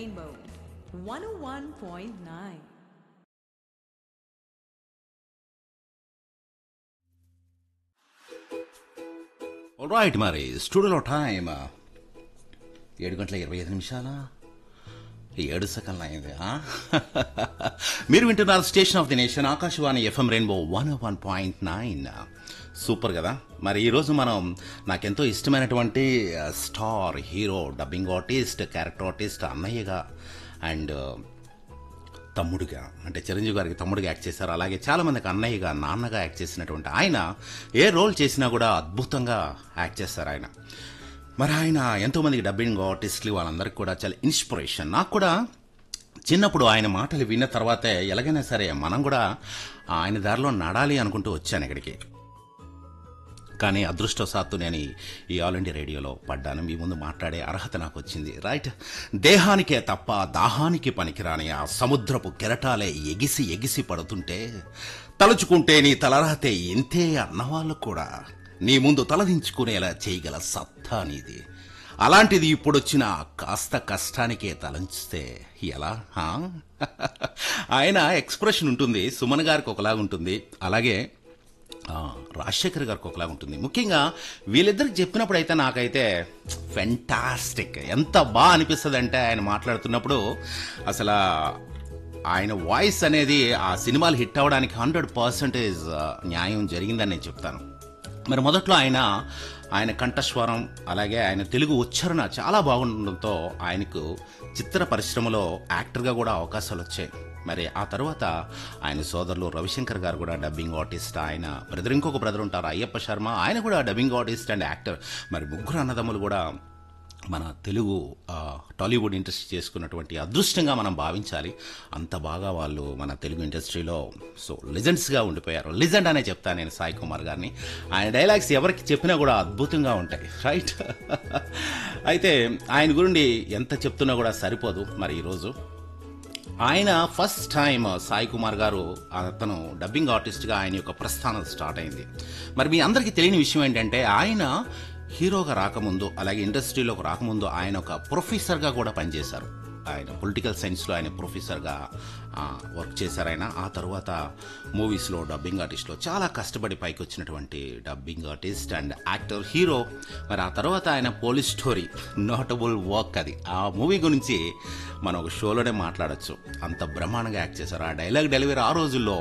Rainbow 101.9. Right మరి స్టూడియోలో time ఏడు గంటల ఇరవై ఐదు నిమిషాలా ఏడు సెకండ్లు అయింది ఆ? మీరు వింటున్నారు station of the nation Akashvani FM rainbow one one point nine super కదా మరి ఈరోజు మనం నాకెంతో ఇష్టమైనటువంటి ఆ, star hero dubbing artist character artist అన్నయ్యగా అండ్ తమ్ముడిగా అంటే చిరంజీవి గారికి తమ్ముడిగా యాక్ట్ చేశారు అలాగే చాలా మందికి అన్నయ్యగా నాన్నగా యాక్ట్ చేసినటువంటి ఆయన ఏ రోల్ చేసినా కూడా అద్భుతంగా యాక్ట్ చేస్తారు ఆయన మరి ఆయన ఎంతో మందికి డబ్బింగ్ ఆర్టిస్టులు వాళ్ళందరికీ కూడా చాలా ఇన్స్పిరేషన్ నాకు కూడా చిన్నప్పుడు ఆయన మాటలు విన్న తర్వాతే ఎలాగైనా సరే మనం కూడా ఆయన దారిలో నడాలి అనుకుంటూ వచ్చాను ఇక్కడికి కానీ అదృష్టవశాత్తు నేను ఈ- ఈ ఆల్ ఇండియా రేడియోలో పడ్డాను మీ ముందు మాట్లాడే అర్హత నాకు వచ్చింది రైట్ దేహానికే తప్ప దాహానికి పనికిరాని ఆ సముద్రపు కెరటాలే ఎగిసి ఎగిసి పడుతుంటే తలుచుకుంటే నీ తలరాతే ఇంతే అన్నవాళ్ళు కూడా నీ ముందు తలదించుకునేలా చేయగల సత్తా నీది అలాంటిది ఇప్పుడొచ్చిన కాస్త కష్టానికే తలంచితే ఎలా హా? ఆయన ఎక్స్ప్రెషన్ ఉంటుంది సుమన్ గారికి ఒకలాగా ఉంటుంది అలాగే ఆ, రాజశేఖర్ గారికి ఒకలాగా ఉంటుంది ముఖ్యంగా వీళ్ళిద్దరికి చెప్పినప్పుడు అయితే నాకైతే ఫెంటాస్టిక్ ఎంత బాగా అనిపిస్తుంది అంటే ఆయన మాట్లాడుతున్నప్పుడు అసలు ఆయన వాయిస్ అనేది ఆ సినిమాలు హిట్ అవ్వడానికి హండ్రెడ్ పర్సెంటేజ్ న్యాయం జరిగిందని నేను చెప్తాను మరి మొదట్లో ఆయన ఆయన కంఠస్వరం అలాగే ఆయన తెలుగు ఉచ్చారణ చాలా బాగుండడంతో ఆయనకు చిత్ర పరిశ్రమలో యాక్టర్గా కూడా అవకాశాలు వచ్చాయి మరి ఆ తర్వాత ఆయన సోదరులు రవిశంకర్ గారు కూడా డబ్బింగ్ ఆర్టిస్ట్ ఆయన బ్రదర్ ఇంకొక బ్రదర్ ఉంటారు అయ్యప్ప శర్మ ఆయన కూడా డబ్బింగ్ ఆర్టిస్ట్ అండ్ యాక్టర్ మరి ముగ్గురు అన్నదమ్ములు కూడా మన తెలుగు ఆ, టాలీవుడ్ ఇండస్ట్రీ చేసుకున్నటువంటి అదృష్టంగా మనం భావించాలి అంత బాగా వాళ్ళు మన తెలుగు ఇండస్ట్రీలో సో లిజెండ్స్గా ఉండిపోయారు లిజెండ్ అనే చెప్తాను నేను సాయి కుమార్ గారిని ఆయన డైలాగ్స్ ఎవరికి చెప్పినా కూడా అద్భుతంగా ఉంటాయి రైట్ అయితే ఆయన గురించి ఎంత చెప్తున్నా కూడా సరిపోదు మరి ఈరోజు ఆయన ఫస్ట్ టైం సాయి కుమార్ గారు అతను డబ్బింగ్ ఆర్టిస్ట్గా ఆయన యొక్క ప్రస్థానం స్టార్ట్ అయింది మరి మీ అందరికీ తెలియని విషయం ఏంటంటే ఆయన హీరోగా రాకముందు అలాగే ఇండస్ట్రీలోకి రాకముందు ఆయన ఒక ప్రొఫెసర్గా కూడా పనిచేశారు ఆయన పొలిటికల్ సైన్స్లో ఆయన ప్రొఫెసర్గా ఆ, వర్క్ చేశారు ఆయన ఆ తర్వాత మూవీస్లో డబ్బింగ్ ఆర్టిస్ట్లో చాలా కష్టపడి పైకి వచ్చినటువంటి dubbing artist and actor hero మరి ఆ తర్వాత ఆయన పోలీస్ స్టోరీ నోటబుల్ వర్క్ అది ఆ మూవీ గురించి మనం ఒక షోలోనే మాట్లాడొచ్చు అంత బ్రహ్మాండంగా యాక్ట్ చేశారు ఆ డైలాగ్ డెలివరీ ఆ రోజుల్లో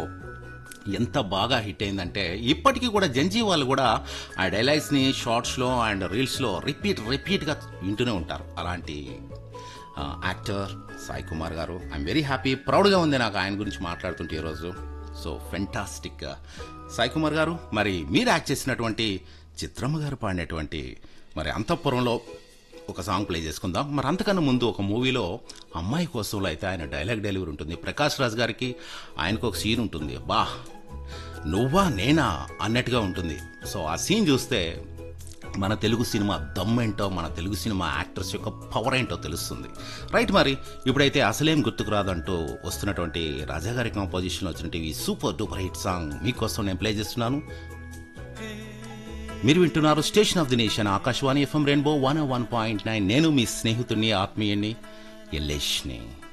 ఎంత బాగా హిట్ అయిందంటే ఇప్పటికీ కూడా జంజీ వాళ్ళు కూడా ఆ డైలాగ్స్ని షార్ట్స్లో అండ్ రీల్స్లో రిపీట్ రిపీట్గా వింటూనే ఉంటారు అలాంటి ఆ, యాక్టర్ సాయి కుమార్ గారు ఐఎమ్ వెరీ హ్యాపీ ప్రౌడ్గా ఉంది నాకు ఆయన గురించి మాట్లాడుతుంటే ఈరోజు సో ఫెంటాస్టిక్ సాయి కుమార్ గారు మరి మీరు యాక్ట్ చేసినటువంటి చిత్రమ్మ గారు పాడినటువంటి మరి అంతఃపురంలో ఒక సాంగ్ ప్లే చేసుకుందాం మరి అంతకన్నా ముందు ఒక మూవీలో అమ్మాయి కోసంలో అయితే ఆయన డైలాగ్ డెలివరీ ఉంటుంది ప్రకాష్ రాజ్ గారికి ఆయనకు ఒక సీన్ ఉంటుంది బా నువ్వా నేనా అన్నట్టుగా ఉంటుంది సో ఆ సీన్ చూస్తే మన తెలుగు సినిమా దమ్మేంటో మన తెలుగు సినిమా యాక్టర్స్ యొక్క పవర్ ఏంటో తెలుస్తుంది రైట్ మరి ఇప్పుడైతే అసలేం గుర్తుకు రాదంటూ వస్తున్నటువంటి రాజాగారి కాంపోజిషన్లో వచ్చినటువంటి ఈ సూపర్ డూపర్ హిట్ సాంగ్ మీకోసం నేను ప్లే చేస్తున్నాను మీరు వింటున్నారు station of the nation Akashvani FM rainbow one one point nine నేను మీ స్నేహితుడిని ఆత్మీయుని ఎల్లేష్ని